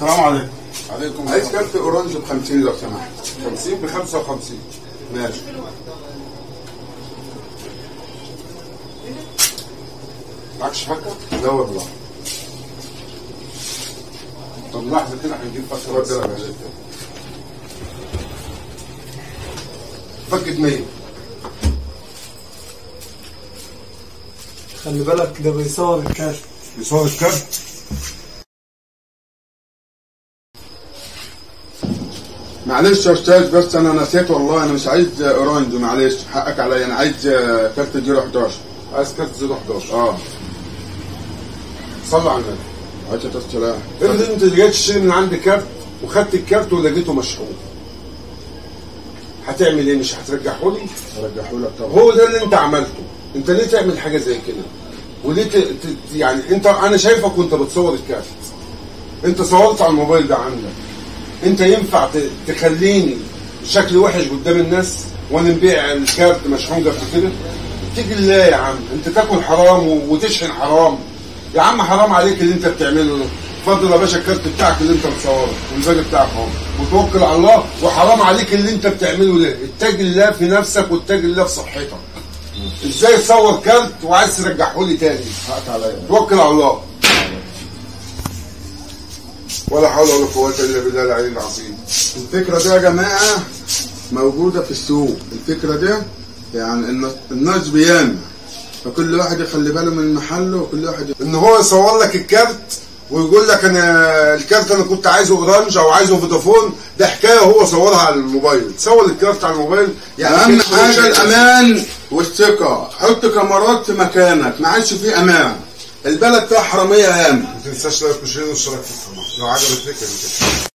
السلام عليكم عليكم عايز السلام. كارت اورنج ب 50 لو سمحت 50 ب 55 ماشي معكش فكه؟ لا والله طب لحظه كده هنجيب فكه اتفضل يا باشا فكت 100 خلي بالك ده بيصور الكارت بيصور الكارت معلش يا استاذ بس انا نسيت والله انا مش عايز اورنج معلش حقك عليا انا عايز كارت 011 عايز كارت 011 اه صلى على النبي عايز السلام افرض انت جاي تشتري من عندي كارت وخدت الكارت ولقيته مشحون هتعمل ايه مش هترجعه لي ارجحه لك طبعا هو ده اللي انت عملته انت ليه تعمل حاجه زي كده وليه ت... ت... يعني انت انا شايفك وانت بتصور الكارت انت صورت على الموبايل ده عندك انت ينفع ت... تخليني شكلي وحش قدام الناس وانا نبيع الكارت مشحون قبل كده تيجي الله يا عم انت تاكل حرام و... وتشحن حرام يا عم حرام عليك اللي انت بتعمله ده اتفضل يا باشا الكارت بتاعك اللي انت مصوره والباقي بتاعك اهو وتوكل على الله وحرام عليك اللي انت بتعمله ده اتق الله في نفسك واتق الله في صحتك ازاي تصور كارت وعايز ترجعه لي تاني حقك عليا توكل على الله ولا حول ولا قوة إلا بالله العلي العظيم الفكرة دي يا جماعة موجودة في السوق الفكرة دي يعني ان الناس بياما فكل واحد يخلي باله من محله وكل واحد ي- إن هو يصور لك الكارت ويقول لك أنا الكارت أنا كنت عايزه أورانج أو عايزه فودافون ده حكاية هو صورها على الموبايل تصور الكارت على الموبايل اهم كده حاجة مش- الامان والثقة حط كاميرات في مكانك ما عادش فيه امان البلد فيها حرامية ياما ما تنساش لايك وشير واشتراك في القناة لو عجبتك الفيديو